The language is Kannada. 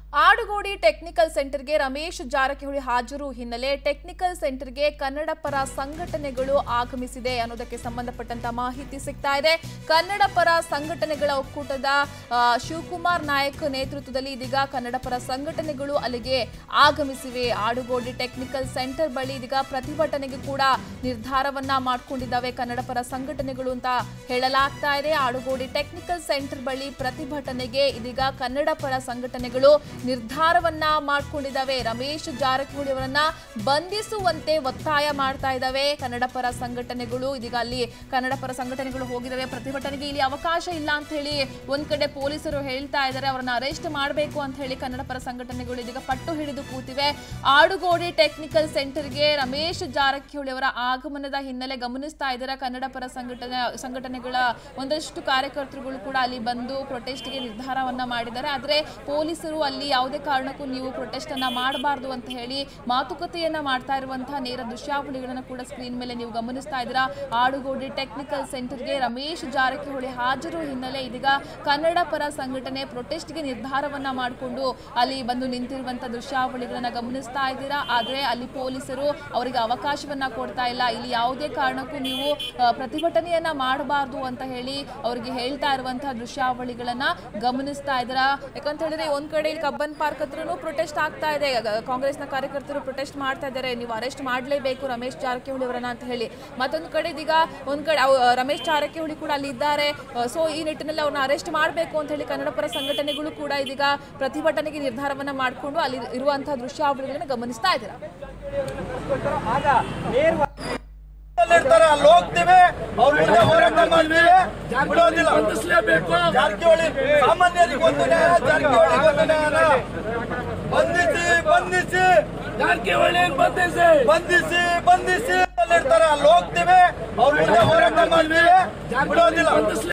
ಆಡುಗೋಡಿ ಟೆಕ್ನಿಕಲ್ ಸೆಂಟರ್ಗೆ ರಮೇಶ್ ಜಾರಕಿಹೊಳಿ ಹಾಜರು ಹಿನ್ನೆಲೆ ಟೆಕ್ನಿಕಲ್ ಸೆಂಟರ್ಗೆ ಕನ್ನಡ ಪರ ಸಂಘಟನೆಗಳು ಆಗಮಿಸಿದೆ ಅನ್ನೋದಕ್ಕೆ ಸಂಬಂಧಪಟ್ಟಂತ ಮಾಹಿತಿ ಸಿಗ್ತಾ ಇದೆ ಕನ್ನಡ ಪರ ಸಂಘಟನೆಗಳ ಒಕ್ಕೂಟದ ಆ, ಶಿವಕುಮಾರ್ ನಾಯಕ್ ನೇತೃತ್ವದಲ್ಲಿ ಇದೀಗ ಕನ್ನಡ ಪರ ಸಂಘಟನೆಗಳು ಅಲ್ಲಿಗೆ ಆಗಮಿಸಿವೆ ಆಡುಗೋಡಿ ಟೆಕ್ನಿಕಲ್ ಸೆಂಟರ್ ಬಳಿ ಇದೀಗ ಪ್ರತಿಭಟನೆಗೆ ಕೂಡ ನಿರ್ಧಾರವನ್ನ ಮಾಡಿಕೊಂಡಿದ್ದಾವೆ ಕನ್ನಡ ಪರ ಸಂಘಟನೆಗಳು ಅಂತ ಹೇಳಲಾಗ್ತಾ ಇದೆ ಆಡುಗೋಡಿ ಟೆಕ್ನಿಕಲ್ ಸೆಂಟರ್ ಬಳಿ ಪ್ರತಿಭಟನೆಗೆ ಇದೀಗ ಕನ್ನಡ ಪರ ಸಂಘಟನೆಗಳು ನಿರ್ಧಾರವನ್ನ ಮಾಡಿಕೊಂಡಿದ್ದಾವೆ ರಮೇಶ್ ಜಾರಕಿಹೊಳಿ ಅವರನ್ನ ಬಂಧಿಸುವಂತೆ ಒತ್ತಾಯ ಮಾಡ್ತಾ ಇದ್ದಾವೆ ಕನ್ನಡ ಪರ ಸಂಘಟನೆಗಳು ಇದೀಗ ಅಲ್ಲಿ ಕನ್ನಡ ಪರ ಸಂಘಟನೆಗಳು ಹೋಗಿದ್ದಾವೆ ಪ್ರತಿಭಟನೆಗೆ ಇಲ್ಲಿ ಅವಕಾಶ ಇಲ್ಲ ಅಂತ ಹೇಳಿ ಒಂದ್ ಕಡೆ ಪೊಲೀಸರು ಹೇಳ್ತಾ ಇದ್ದಾರೆ ಅವರನ್ನ ಅರೆಸ್ಟ್ ಮಾಡಬೇಕು ಅಂತ ಹೇಳಿ ಕನ್ನಡ ಪರ ಸಂಘಟನೆಗಳು ಇದೀಗ ಪಟ್ಟು ಹಿಡಿದು ಕೂತಿವೆ ಆಡುಗೋಡಿ ಟೆಕ್ನಿಕಲ್ ಸೆಂಟರ್ಗೆ ರಮೇಶ್ ಜಾರಕಿಹೊಳಿ ಅವರ ಆಗಮನದ ಹಿನ್ನೆಲೆ ಗಮನಿಸ್ತಾ ಇದ್ದಾರೆ ಕನ್ನಡ ಪರ ಸಂಘಟನೆ ಸಂಘಟನೆಗಳ ಒಂದಷ್ಟು ಕಾರ್ಯಕರ್ತರುಗಳು ಕೂಡ ಅಲ್ಲಿ ಬಂದು ಪ್ರೊಟೆಸ್ಟ್ಗೆ ನಿರ್ಧಾರವನ್ನ ಮಾಡಿದ್ದಾರೆ ಆದ್ರೆ ಪೊಲೀಸರು ಅಲ್ಲಿ ಯಾವುದೇ ಕಾರಣಕ್ಕೂ ನೀವು ಪ್ರೊಟೆಸ್ಟ್ ಅನ್ನ ಮಾಡಬಾರ್ದು ಅಂತ ಹೇಳಿ ಮಾತುಕತೆಯನ್ನ ಮಾಡ್ತಾ ಇರುವಂತಹ ನೇರ ದೃಶ್ಯಾವಳಿಗಳನ್ನ ಕೂಡ ಸ್ಕ್ರೀನ್ ಮೇಲೆ ನೀವು ಗಮನಿಸ್ತಾ ಇದ್ದೀರಾ ಆಡುಗೋಡಿ ಟೆಕ್ನಿಕಲ್ ಸೆಂಟರ್ಗೆ ರಮೇಶ್ ಜಾರಕಿಹೊಳಿ ಹಾಜರು ಹಿನ್ನೆಲೆ ಇದೀಗ ಕನ್ನಡ ಪರ ಸಂಘಟನೆ ಪ್ರೊಟೆಸ್ಟ್ಗೆ ನಿರ್ಧಾರವನ್ನ ಮಾಡಿಕೊಂಡು ಅಲ್ಲಿ ಬಂದು ನಿಂತಿರುವಂತಹ ದೃಶ್ಯಾವಳಿಗಳನ್ನ ಗಮನಿಸ್ತಾ ಇದ್ದೀರಾ ಆದ್ರೆ ಅಲ್ಲಿ ಪೊಲೀಸರು ಅವರಿಗೆ ಅವಕಾಶವನ್ನ ಕೊಡ್ತಾ ಇಲ್ಲ ಇಲ್ಲಿ ಯಾವುದೇ ಕಾರಣಕ್ಕೂ ನೀವು ಆ, ಪ್ರತಿಭಟನೆಯನ್ನ ಮಾಡಬಾರ್ದು ಅಂತ ಹೇಳಿ ಅವರಿಗೆ ಹೇಳ್ತಾ ಇರುವಂತಹ ದೃಶ್ಯಾವಳಿಗಳನ್ನ ಗಮನಿಸ್ತಾ ಇದ್ದೀರಾ ಯಾಕಂತ ಹೇಳಿದ್ರೆ ಒಂದ್ ಕಡೆ ಇಲ್ಲಿ ಕಬ್ಬನ್ ಪಾರ್ಕ್ ಹತ್ರನೂ ಪ್ರೊಟೆಸ್ಟ್ ಆಗ್ತಾ ಇದೆ ಗ- ಕಾಂಗ್ರೆಸ್ನ ಕಾರ್ಯಕರ್ತರು ಪ್ರೊಟೆಸ್ಟ್ ಮಾಡ್ತಾ ಇದ್ದಾರೆ ನೀವು ಅರೆಸ್ಟ್ ಮಾಡಲೇಬೇಕು ರಮೇಶ್ ಜಾರಕಿಹೊಳಿ ಅವರನ್ನ ಅಂತ ಹೇಳಿ ಮತ್ತೊಂದು ಕಡೆ ಇದೀಗ ಒಂದ್ ಕಡೆ ಅವ್- ರಮೇಶ್ ಜಾರಕಿಹೊಳಿ ಕೂಡ ಅಲ್ಲಿ ಇದ್ದಾರೆ ಸೊ ಈ ನಿಟ್ಟಿನಲ್ಲಿ ಅವ್ರನ್ನ ಅರೆಸ್ಟ್ ಮಾಡಬೇಕು ಅಂತ ಹೇಳಿ ಕನ್ನಡ ಪರ ಸಂಘಟನೆಗಳು ಕೂಡ ಇದೀಗ ಪ್ರತಿಭಟನೆಗೆ ನಿರ್ಧಾರವನ್ನ ಮಾಡಿಕೊಂಡು ಅಲ್ಲಿ ಇರುವಂತಹ ದೃಶ್ಯಾವಳಿಗಳನ್ನ ಗಮನಿಸ್ತಾ ಇದ್ದೀರಾ ಇರ್ತಾರೆ ಅಲ್ಲಿ ಹೋಗ್ತೀವಿ ಅವ್ರ ಮುಂದೆ ಹೋರಾಟ ಮಾಡ್ತೀವಿ ಬಿಡೋದಿಲ್ಲ ಬಂಧಿಸಲೇಬೇಕು ಜಾರಕಿಹೊಳಿ ಸಾಮಾನ್ಯರಿಗೆ ಒಂದು ನ್ಯಾಯ ಜಾರಕಿಹೊಳಿಗೆ ಒಂದು ನ್ಯಾಯನ ಬಂಧಿಸಿ ಬಂಧಿಸಿ ಜಾರಕಿಹೊಳಿ ಬಂಧಿಸಿ ಬಂಧಿಸಿ ಬಂಧಿಸಿ ಅಲ್ಲಿ ಇರ್ತಾರೆ ಅಲ್ಲಿ ಹೋಗ್ತೀವಿ ಅವ್ರ ಮುಂದೆ ಹೋರಾಟ ಮಾಡ್ತೀವಿ ಬಿಡೋದಿಲ್ಲ